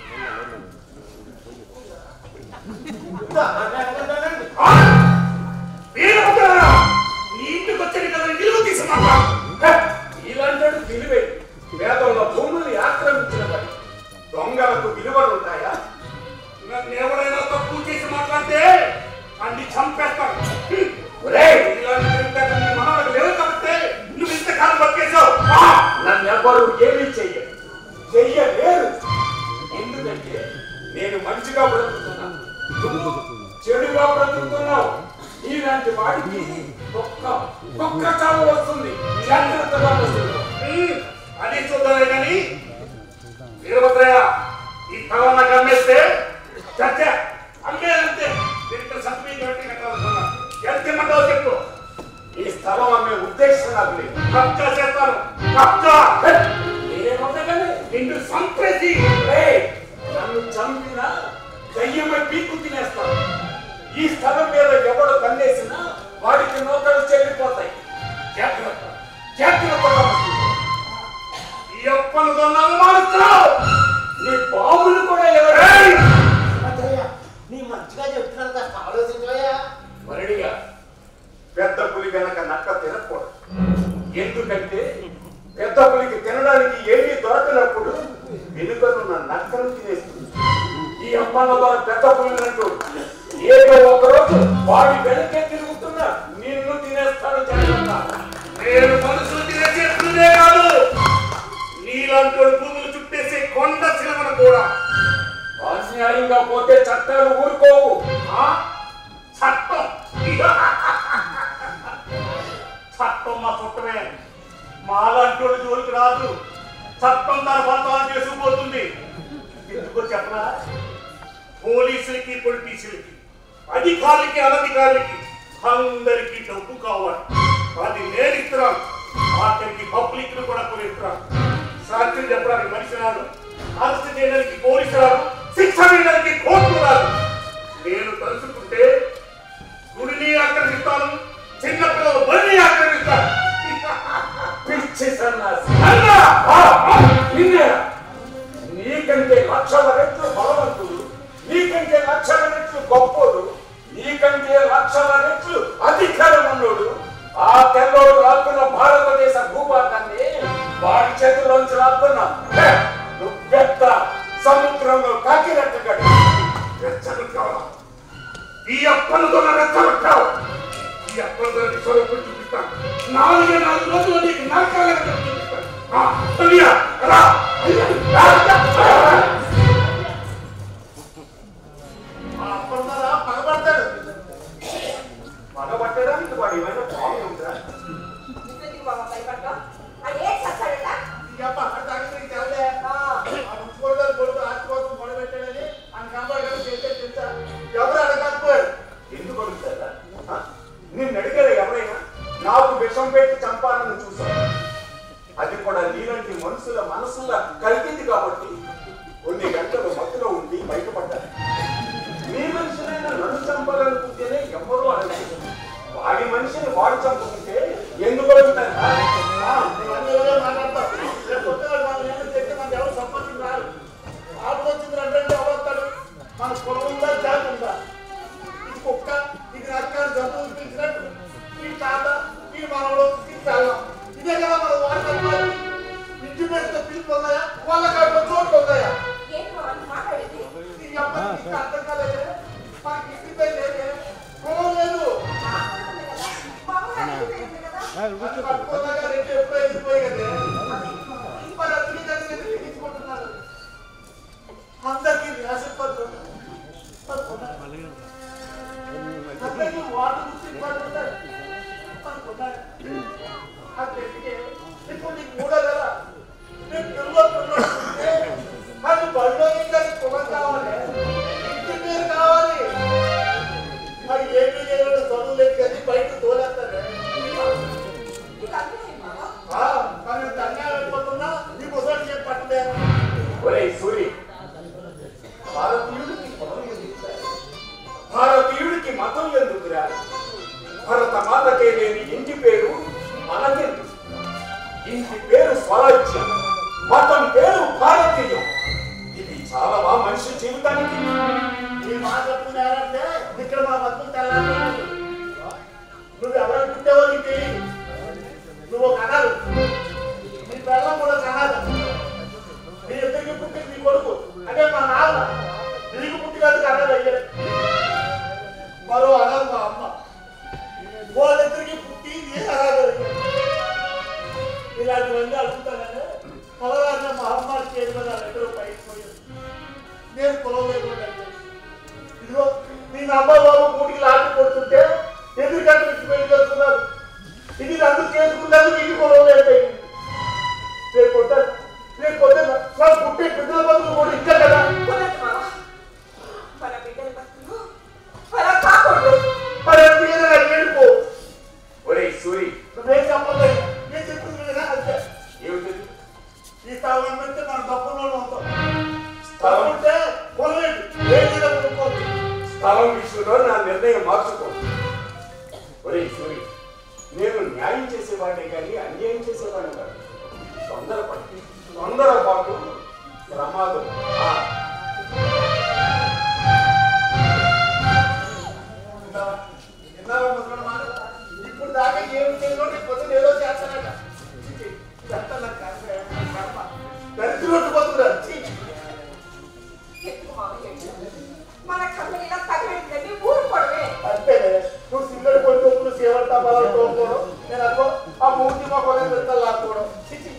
ఆ! వీరభద్రా! నీ ఇంటికి వచ్చాడు కదా నిలువ తీసి మాట్లాడు. హే! ఇలాంటి వాడు తెలివే వేదంలో భూముల్ని ఆక్రమించిన వాడు దొంగలకు విలువలు ఉంటాయా నన్ను ఎవరైనా తప్పు చేసి మాట్లాడితే అన్ని చంపేస్తాను హ్మ్. ఒరేయ్, ఇలాంటి తెలివితేటలు నీ మనవలకు లేవు కాబట్టి నువ్వు ఇంతకాలం బతికేశావు ఆ! నన్ను ఎవ్వరూ ఏమీ చెయ్యరు చెయ్యలేరు ఎందుకంటే నేను మంచిగా బ్రతుకుతున్నాను నువ్వు చెడుగా బ్రతుకుతున్నావు నీలాంటి వాడికి ఒక్క ఒక్క చావు వస్తుంది జాగ్రత్తగా వస్తుంది అది చూద్దామే కానీ వీరభద్రయ్య ఈ స్థలం నాకు అమ్మేస్తే చచ్చ అమ్మేదంతే నేను ఇక్కడ సర్టిఫికేట్ కట్టాలనుకున్నా ఎంత ఇమ్మంటావో చెప్పు ఈ స్థలం అమ్మే ఉద్దేశం నాకు లేదు కబ్జా చేస్తాను కబ్జా హే! ఏమవుతుందని నిన్ను సంప్రతి ఏయ్! నన్ను చంపినా దయ్యమై పీక్కు తినేస్తాను ఈ స్థలం మీద ఎవడు కన్నేసినా వాడికి నోకలు చెల్లిపోతాయి జాగ్రత్త జాగ్రత్తగా మసలు. ఈ అప్పను దొన్న అవమానిస్తున్నావు నీ బాబులు కూడా ఎవరు భద్రయ్య నీ మంచిగా చెప్తున్నాను కాస్త ఆలోచించవయ్యా మరడిగా పెద్ద పులి గనక నక్క తినకూడదు ఎందుకంటే పెద్ద పులికి తినడానికి ఏమీ దొరకనప్పుడు వెనుకనున్న నక్కను తినేస్తుంది ఈ అమ్మాల ద్వారా పెద్ద పులినట్టు ఏదో ఒక రోజు వాడి వెనకే తిరుగుతున్నా నిన్ను తినేస్తాను జాగ్రత్త నేను మనుషులు తినేసేస్తుందే కాదు నీలాంటి భూములు చుట్టేసే కొండ చిలవను కూడా అన్యాయంగా పోతే చట్టాలు ఊరుకోవు ఆ? చట్టం చట్టం మా చుట్టమే మాలాంటి వాడు జోలికి రాదు చట్టం తన బంధాలు చేసుకుపోతుంది ఎందుకో చెప్పరా పోలీసులకి పొలిటీసులకి అధికారులకి అనధికారులకి అందరికీ డబ్బు కావాలి అది నేను ఇస్తున్నాను ఆఖరికి పబ్లిక్ ను కూడా కొని ఇస్తున్నాను సాక్షులు చెప్పడానికి మనిషి రాదు అరెస్ట్ చేయడానికి పోలీసు రాదు శిక్ష వేయడానికి కోర్టు రాదు నేను తలుచుకుంటే గుడిని ఆక్రమిస్తాను చిన్నపిల్లలు బడిని ఆక్రమిస్తాను పిచ్చి సన్నాసి అన్నా! ఆ, ఆ, నిన్నేరా? నీకంటే లక్షల రెట్లు బలవంతుడు నీకంటే లక్షల రెట్లు గొప్పోడు నీకంటే లక్షల రెట్లు అధికారం ఉన్నోడు ఆ తెల్లోడు లాక్కున్న భారతదేశ భూభాగాన్ని వాడి చేతుల్లోంచి లాక్కున్నా హే, నువ్వెత్త సముద్రంలో కాకినట్టుగాడు రెచ్చగొట్టావా ఈ అప్పలతో రెచ్చగొట్టావు ఈ అప్పలతో స్వరూపం చూపిస్తాను నాలుగే నాలుగు రోజులు నీకు నరకాలను చూపిస్తాను ఆ, తొలియా, రా. రా, రా, రా. మా అప్పన్నారా పగబడతాడు పగబట్టడానికి వాడు ఏమైనా బాగుంది ఉందా నువ్వెందుకు బాబా భయపడ్డావు? ఆ ఏ చచ్చాడట? ఈ అప్ప అక్కడ నీకు తెలదే ఆ, ఆ మున్సిపల్ కొడుకు ఆత్మహత్య మొదలు పెట్టాడని ఆయన కాపాడు చేస్తే తెలుసా ఎవరు అడగకపోయారు ఎందుకు అడుగుతారా ఆ? నిన్ను అడిగారు ఎవరైనా నాకు విషం పెట్టి చంపాలని చూశాను అది కూడా నీలాంటి మనుషుల మనసుల కలిగింది కాబట్టి కొన్ని గంటలు మత్తులో ఉండి బయటపడ్డారు నీ మనుషులైనా నన్ను చంపాలనుకుంటేనే ఎవరూ అడగలేదు వాడి మనిషిని వాడు చంపుకుంటే ఎందుకు అడుగుతారా ఆ, నువ్వు అన్ని రోజులు మాట్లాడతావు రేపు కొత్తగా మనం ఏమైనా చెప్తే మనకు ఎవరు సంపాదించి రారు ఆపు వచ్చింది అంటే ఎవరు వస్తాడు మన పొలం ఉందా జాతి ఉందా ఇది కుక్క ఇది రకాల జంతువులు పిలిచినట్టు ఈ తాత ఈ మనవడు ఈ పిల్లం ఇదే కదా మన వాడతాం ఈ ఇంటి మీద పిలుపు ఉన్నాయా వాళ్ళ కాడ చోట్లు ఉన్నాయా ఏంటి మామ నువ్వు మాట్లాడేది ఈ అబ్బాయి నీకు అర్థం కాలేదే మాకు ఇంటి పేరు లేదే పొలం లేదు మాట్లాడుతుంది కదా మామూలు అడిగి పోయింది కదా అది పట్టుకోదాకా రెండు ఎప్పుడో వెళ్ళిపోయి కదే మరి అతని దగ్గర తీసుకుంటున్నారు అందరికీ రాసిపోతు అందరికీ వాటర్ గురించి పడుతున్నారు అనుకున్నారు అది ఇప్పుడు నీకు మూడో కదా నేను పిల్లలు పిల్లలు అది బడిలో ఇంకా కులం కావాలి ఇంటి పేరు కావాలి మరి ఏమీ లేదు చదువు లేదు కానీ బయట తోలేస్తారు నీకు అర్థమైంది మామ ఆ, మరి నేను దండాలు అయిపోతున్నా నీ ముసలి చేసి పట్టలే ఒరే సూరి భారతీయుడికి కులం ఎందుకురా? భారతీయుడికి మతం ఎందుకురా భరత మాతకే లేని ఇంటి పేరు మనకెందుకు ఇంటి పేరు స్వరాజ్యం మతం పేరు భారతీయం ఇది చాలావా మనిషి జీవితానికి ఈ మాట చెప్తున్నారంటే ఇక్కడ మా బతుకు తెల్లారు నువ్వు ఎవరైనా పుట్టావో నీకు తెలియదు నువ్వు ఒక అనాలు నీ పిల్లం కూడా ఒక అనాథ నీ ఇద్దరికి పుట్టి నీ కొడుకు అంటే మా నాన్న నీకు పుట్టినందుకు అనాథ అయ్యాడు మరో అనాథ మా అమ్మ వాళ్ళిద్దరికి పుట్టి నీ అనాథ అయ్యాడు ఇలాంటివన్నీ అడుగుతానని పొలగారిన మా అమ్మ చేతి మీద ఎక్కడో పైకి పోయాడు నేను పొలం లేకుండా అయిపోయాను. ఇదిగో మీ అమ్మ బాబు కూటికి లాంటి కొడుతుంటే ఎదురుగంట పెట్టి పెళ్లి చేసుకున్నారు ఇది నన్ను చేసుకున్నందుకు ఇది పొలం లేదు రేపు పొద్దున రేపు పొద్దున నా పుట్టే బిడ్డల బతులు కూడా ఇంకా కదా కుదరదు మామ మన బిడ్డల బతుకులు అలా కాకూడదు మరి అది ఏదైనా ఏడుకో ఒరే సూరి నువ్వేం చెప్పలేదు నేను చెప్తుంది కదా అంతే ఏమిటది ఈ స్థానం పెడితే మన డబ్బులో ఉంటాం స్థలం ఉంటే పొలమేంటి ఏదైనా కొనుక్కోవచ్చు స్థలం విషయంలో నా నిర్ణయం మార్చుకో ఒరే సూరి నేను న్యాయం చేసేవాడిని కానీ అన్యాయం చేసేవాడిని కాదు తొందరపడి తొందరపాటు ప్రమాదం ఆ, విన్నావా ముసలి మాట? ఇప్పుడు దాకా ఏం చేయలో రేపు పొద్దున ఏదో చేస్తానట చేస్తాను కర్మ దరిద్రుడు బతుకురా ఛీ! ఎందుకు మామ ఏంటి? మన కంపెనీలో తగిలిందని ఊరుకోవడమే అంతేనే నువ్వు సిల్లడి కొన్ని తొప్పులు సేవలు తప్పాలని తోడుకోవడం నేను అనుకో ఆ మూర్తి మా కొలను పెడతా లాక్కోవడం ఛీ, ఛీ.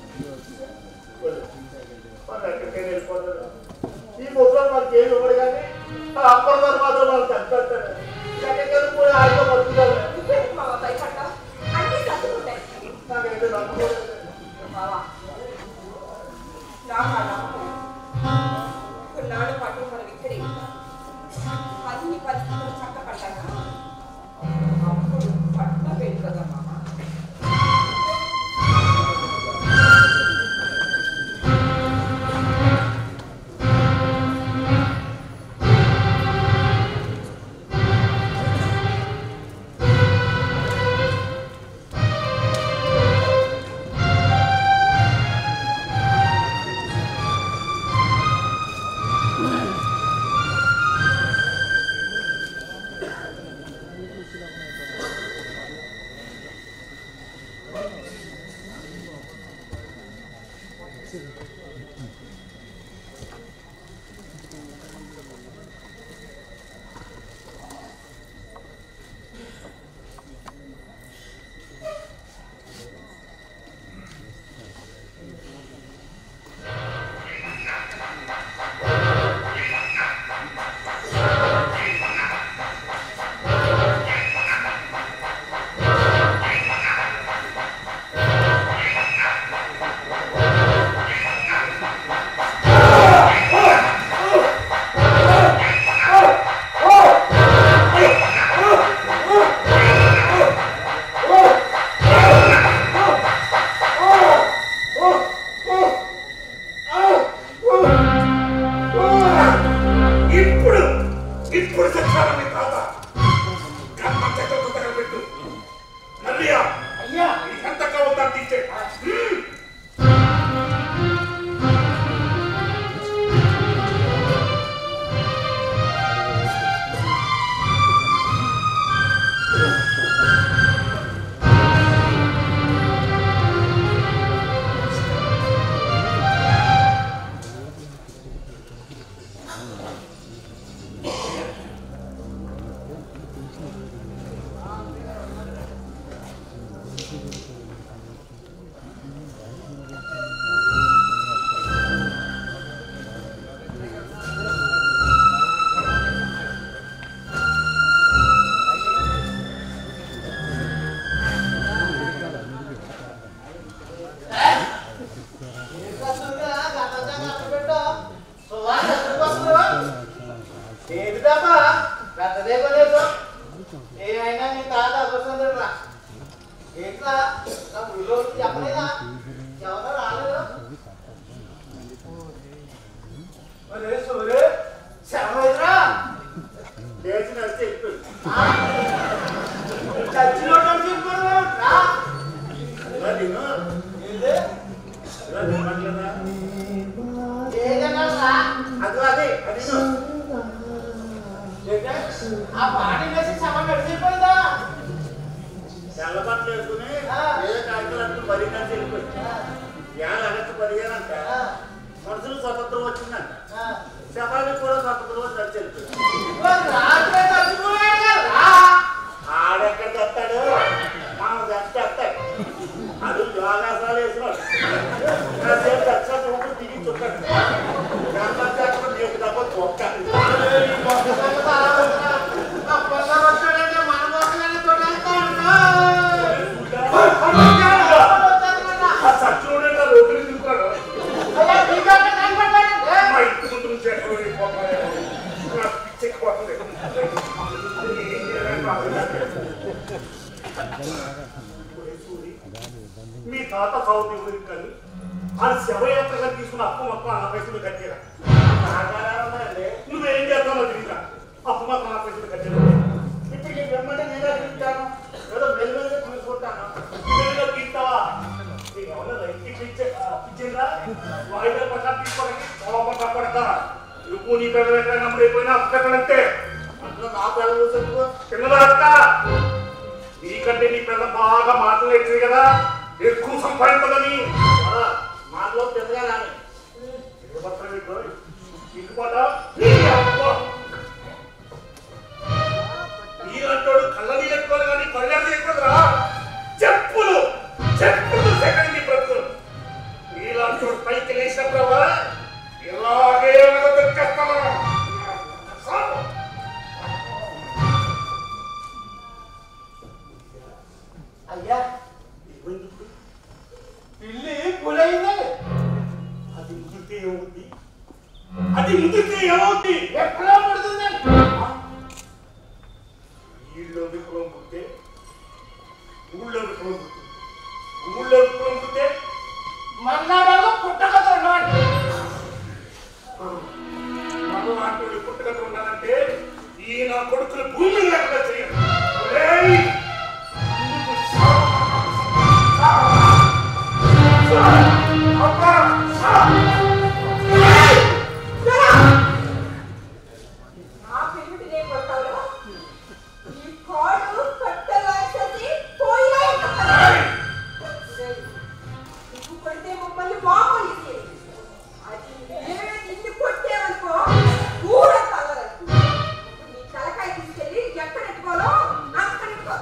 మరి ఎక్కడికైనా వెళ్ళిపోతాడు ఈ ముసలి మనకి ఏమి ఇవ్వడు కానీ ఆ అప్పటిదారు మాత్రం మనకు చంపేస్తాడు ఎక్కడికైనా పోయి ఆయన బతుకుతాడు ఎందుకు మామ భయపడ్డా అన్ని సర్దుకుంటాయి నాకైతే నమ్మకం మావా నాకు ఆ నమ్మకం కొన్నాళ్ళ పాటు మనం ఇక్కడే ఉంటాం అన్ని పరిస్థితులు చక్కపడ్డాక అప్పుడు పట్ల పెట్టుకోదా మామ ఆ ఏమైనా నీ తాత అదృష్టంరా ఏంట్రా నా ఊళ్ళో చెప్పలేదా ఎవరో రాలేదు ఒరే సూరే శవమైందిరా లేచి నడిచి వెళ్ళిపోయి చచ్చినోడు చెప్పారు రా ఇలా తిను ఏంది? ఇలా తినట్లేదా ఏదన్నా రా అది అదే అది తిను. ఏంటే? ఆ పాటి వేసి శవం గడిచిపోయిందా తెల్ల బట్టలు వేసుకుని ఆ. ఏ కాగితాలు అట్టుకుని పది కలిసి వెళ్ళిపోయి ఏళ్ళ అగస్టు పదిహేనంట ఆ, మనుషులు స్వతంత్రం వచ్చిందంట ఆ. శవానికి కూడా స్వతంత్రం వచ్చి నడిచి వెళ్ళిపోయి మరి రాత్రే చచ్చిపోయాడు కదా ఆడెక్కడ తెస్తాడు మనం తెస్తాడు అది యోగాసనాలు వేసినాడు కాసేపు తెచ్చాడు ఊపిరి దిగి చుట్టాడు గంట చేత నీకు తప్ప ఒక్క అప్పగా వచ్చాడంటే మన మొక్కలని తొడేస్తాడు ఆ సచ్చినోడే లోపలికి దిగుతాడు అయ్యా నీకంటే కనపడ్డాడంటే మా ఇంటి ముందు నుంచి ఎక్కడ వెళ్ళిపోతాడు నాకు పిచ్చెక్కిపోతుంది మీ తాత సౌత్ ఊరికి కానీ ఆ శవయాత్రగా తీసుకున్న అప్పు మొత్తం ఆ పైసలు కట్టారా నువ్వేం చేస్తానో తెలియదా అప్పు మొత్తం ఆ పైసలు కట్టారు ఇప్పుడు నేను వెంబడి నేనే తింటాను ఏదో మెల్లగా తీసుకుంటాను మెల్లగా తింటావా నీకు ఏమన్నా రైతు ఇచ్చే ఇచ్చిందా వాయిదా ప్రకారం తీసుకోవడానికి పొలం పడతారా నువ్వు నీ పిల్లలు ఎక్కడ నమ్ముడైపోయినా అప్పు కట్టాలంటే అందులో నా పిల్లలు చెప్పు పిల్లలు అక్క నీకంటే నీ పిల్ల బాగా మాటలు ఎట్టింది కదా ఎక్కువ సంపాదించదని మాటలో పెద్దగా రాని నీలంటాడు కళ్ళ నీళ్ళు ఎక్కువ కానీ కళ్ళది ఎక్కువరా చెప్పులు చెప్పులు సెకండ్ నీ బ్రతులు నీలాంటోడు పైకి లేచినప్పుడు ఇలాగే దొక్కేస్తాను అయ్యా పిల్లి పులైందని అది ముదిరితే ఏమవుద్ది అది ముదిరితే ఏమవుద్ది ఎప్పుడో పుడుతుందని వీళ్ళో విప్లవం పుట్టే ఊళ్ళో విప్లవం పుట్టింది ఊళ్ళో విప్లవం పుట్టే మన్నాడు పుట్టకతున్నాడు మనలాంటి పుట్టగత ఉండాలంటే ఈ నా కొడుకులు భూమి లేకుండా చేయాలి ఒరేయ్! ముందుకు సాగు. సాగు. సాగు. అబ్బా! సాగు. నా పెరుగుటి నేను కొట్టాలో ఈ కాడు కట్టలాంటి పోయినా నువ్వు కొడితే మమ్మల్ని మామూలు అది నేను నిన్ను కొట్టేవనుకో ఊరంతా అల్లరదు నీ తలకాయ తీసుకెళ్ళి ఎక్కడ ఎట్టుకోవాలో అక్కడ ఎట్టుకో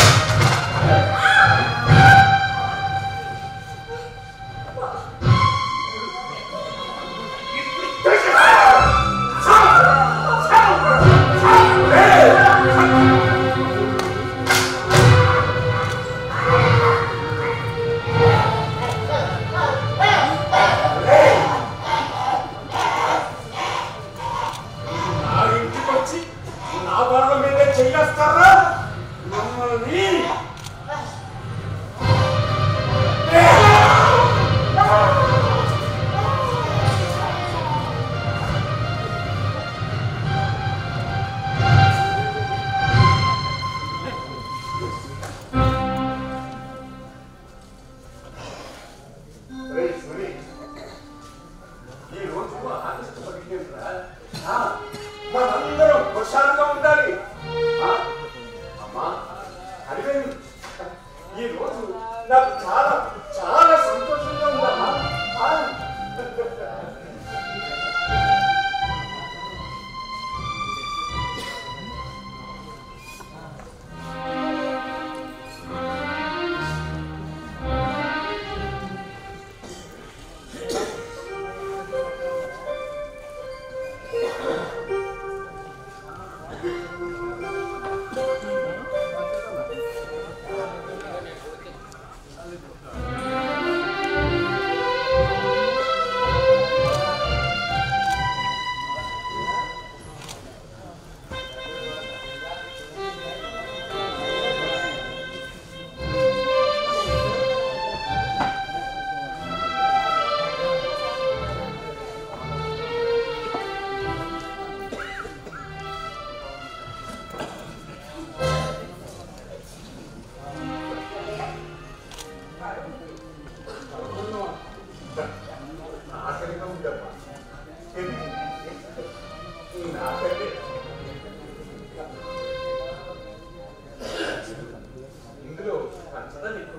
ఇప్పుడు దశ. సాగు. సాగు. సాగు. ఏయ్! నా ఇంటికి వచ్చి నా బాధ మీద చెయ్యేస్తారా మమ్మల్ని రేయ్, సురి. ఈ రోజు ఆగస్టు పదిహేను రా. ఆ, మనందరం హుషారుగా ఉండాలి ఆ, అమ్మా అడిగే ఈ రోజు నాకు చాలా చాలా సంతోషంగా ఉందమ్మా ఆ.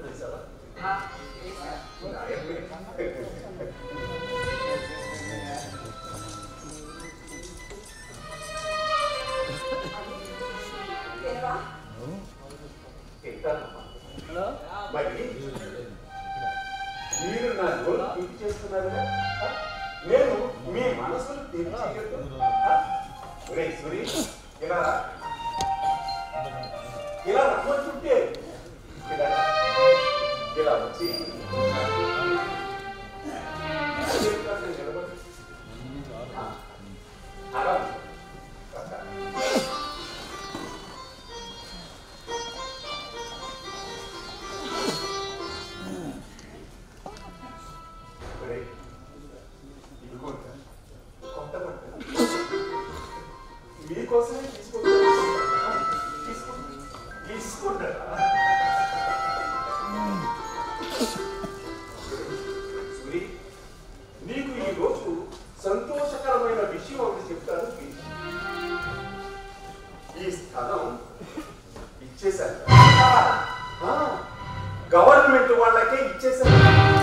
చేసావా ఆ, వేశాను. నాయకుడే. దేవా, తింటానమ్మా. హలో మరి మీరు నా నోరు తీపి చేస్తున్నారు కదా? నేను మీ మనసును తీపి చేయొద్దు ఒరే సూరి ఇలా రా. ఇలా రమ్మంటుంటే ఇలా రా. ఇలా వచ్చి చేతులతో నిలబడి. ఆ, అలా ఉండు. పక్క. ఒరే, ఇదిగో కొత్త బట్టలు. మీకోసమే తీసుకుంటా తీసుకుంటా తీసుకుంటారా సూరి నీకు ఈ రోజు సంతోషకరమైన విషయం ఒకటి చెప్తాను విను. ఈ స్థలం ఇచ్చేశారు ఆ, గవర్నమెంట్ వాళ్ళకే ఇచ్చేశారు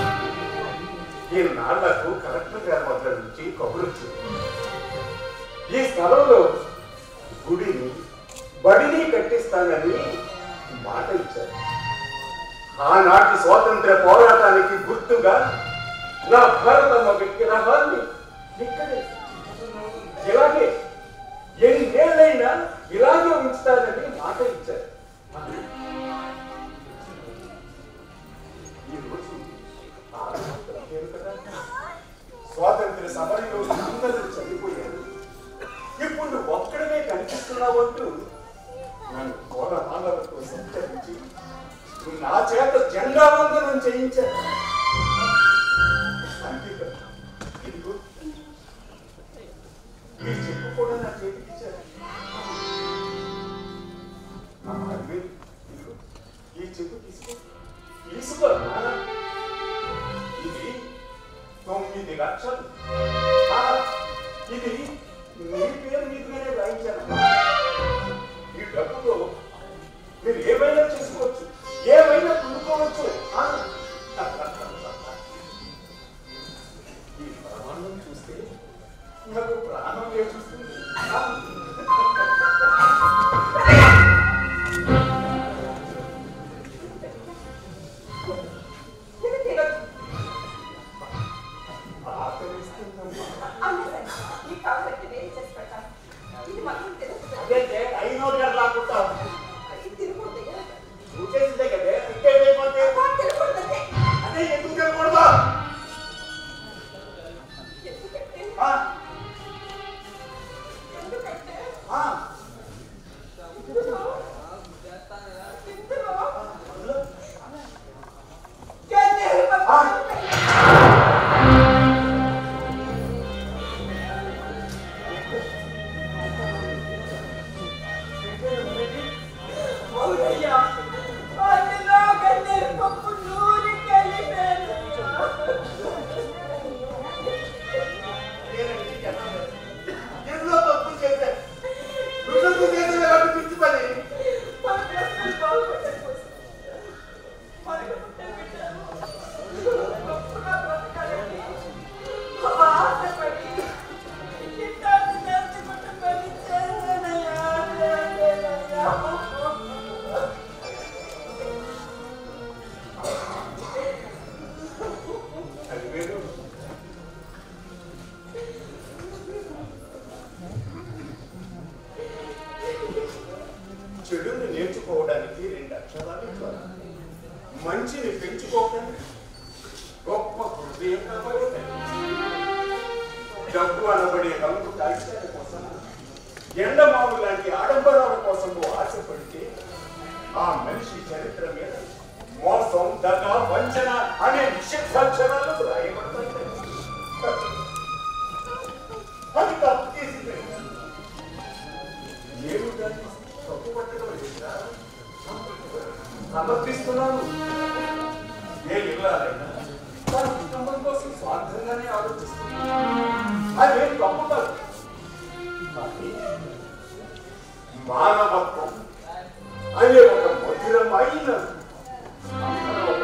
ఈ నాళ్లకు కలెక్టర్ గారి వద్ద నుంచి కబురు వచ్చింది ఈ స్థలంలో గుడిని బడిని కట్టిస్తానని మాట ఇచ్చారు ఆనాటి స్వాతంత్ర పోరాటానికి గుర్తుగా నా భారతమ్మ విగ్రహాన్ని ఇక్కడే ఇలాగే ఎన్నేళ్ళైనా ఇలాగే ఉంచుతానని మాట ఇచ్చారు ఈ రోజు ఆ స్వాతంత్రం లేదు కదా. స్వాతంత్ర సమరంలో అందరూ చనిపోయారు ఇప్పుడు నువ్వు ఒక్కడమే కనిపిస్తున్నావు అంటూ నన్ను కోలమాలతో సంచరించి నా చేత జెండా వందనం చేయించారు అంతేకాదు ఇదిగో ఈ చెప్పు కూడా నా చేతికి ఇచ్చారు ఆ అరవై, ఇదిగో, ఈ చెప్పు తీసుకో తీసుకో నాన్న. ఇది తొమ్మిది లక్షలు ఆ, ఇది మీ పేరు మీదనే రాయించాను ఈ డబ్బుతో మీరు ఏమైనా చేసుకోవచ్చు ఏమైనా కొనుక్కోవచ్చు ఆ. ఈ బ్రహ్మాండం చూస్తే నాకు ప్రాణం వేస్తుంది ఆ. ఇది తినొద్దు. ఆకలిస్తుందమ్మా. అన్నదండి, నీకు కావాలంటే నేను చేసి పెడతాను. ఇది మాత్రం తినొద్దు. అదే ఐనో గారు లాక్కుంటా ఇది తినకూడదు. నువ్వు చేసిందే కదే ఇంకేమైపోతే అబ్బా, తినకూడదంటే. అదే ఎందుకు తినకూడదు ఎందుకంటే ఆ, ఎందుకంటే ఆ, ఇందులో ఇందులో అందులో గన్నేరు ఆ. పదార్థాలు ఉంటాయి. అవునయ్యా. అందులో గన్నేరు పప్పు నూనె కలిపాను. నేనండి చెప్పను. ఎన్నో తప్పులు చేశాను నువ్వు చేసిన కాబట్టి పిచ్చి పని మన ప్రశ్నలు బాగుపడటం కోసం. మనకు పుట్టిన బిడ్డలు గొప్పగా బ్రతకాలని ఆశపడి ఇట్లాంటి నేర్చుకుంటూ పని చేశానయ్యా. చేశానయ్యా. అది వేరు చెడుని నేర్చుకోవడానికి రెండు అక్షరాలు ఇవ్వాలి మంచిని పెంచుకోవడానికి గొప్ప హృదయం కావాలి డబ్బు అనబడే రంగు కాగితాల కోసం ఎండమాము లాంటి ఆడంబరాల కోసం నువ్వు ఆశపడితే ఆ మనిషి చరిత్ర మీద మోసం దగ వంచన అనే నిషిద్ధాక్షరాలు రాయబడతాయి అది తప్పు చేసింది నేను దాన్ని తప్పు పట్టడం లేదా సమర్థిస్తున్నాను ఏ ఇల్లాలైనా తన కుటుంబం కోసం స్వార్థంగానే ఆలోచిస్తున్నాను అదేం తప్పు కాదు కానీ మానవత్వం అనే ఒక మధురమైన అందరం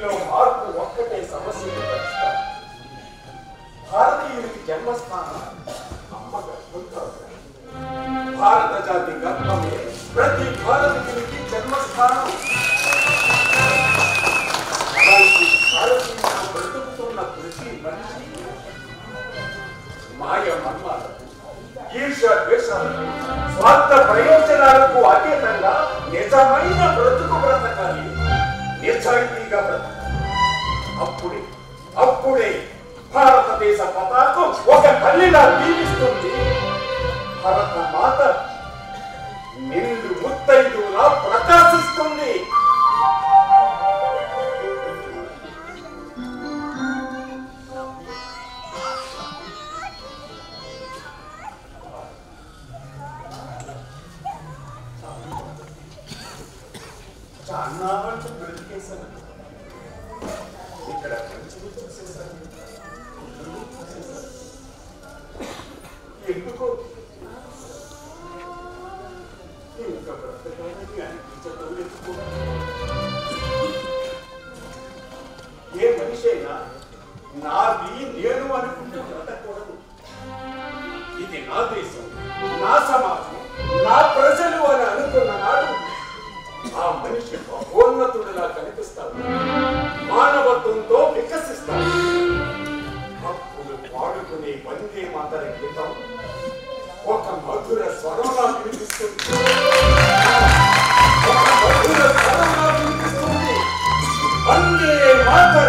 దీనిలో మార్పు ఒక్కటే సమస్యకు పరిష్కారం భారతీయుడికి జన్మస్థానం అమ్మ గర్భం కాదు భారత జాతి గర్భమే ప్రతి భారతీయునికి జన్మస్థానం అలాంటి భారతీయులు బ్రతుకుతున్న ప్రతి మనిషి మాయ మర్మాలకు ఈర్ష ద్వేషాలకు స్వార్థ ప్రయోజనాలకు అతీతంగా నిజమైన బ్రతుకు బ్రతకాలి నిజాయితీగా బ్రతకాలి అప్పుడే అప్పుడే భారతదేశ పతాకం ఒక తల్లిలా దీవిస్తుంది భరత మాత నిండు ముత్తైదులా ప్రకాశిస్తుంది చాలా అంటూ బ్రతికేశాను ఇక్కడ మంచిని చూసేశాను ఇల్లు చూసేశాను. ఎందుకో ఇంకా బ్రతకాలని అనిపించడం లేదు కూడా. ఏ మనిషి అయినా నాది నేను అనుకుంటూ బ్రతకూడదు ఇది నా దేశం నా సమాజం నా ప్రజలు అని అనుకున్న నాడు ఆ మనిషి మహోన్నతుడిలా కనిపిస్తాడు మానవత్వంతో వికసిస్తాడు అప్పుడు పాడుకునే వందే మాతర గీతం ఒక మధుర స్వరంలా వినిపిస్తుంది ఒక మధుర స్వరంలా వినిపిస్తుంది వందే మాతర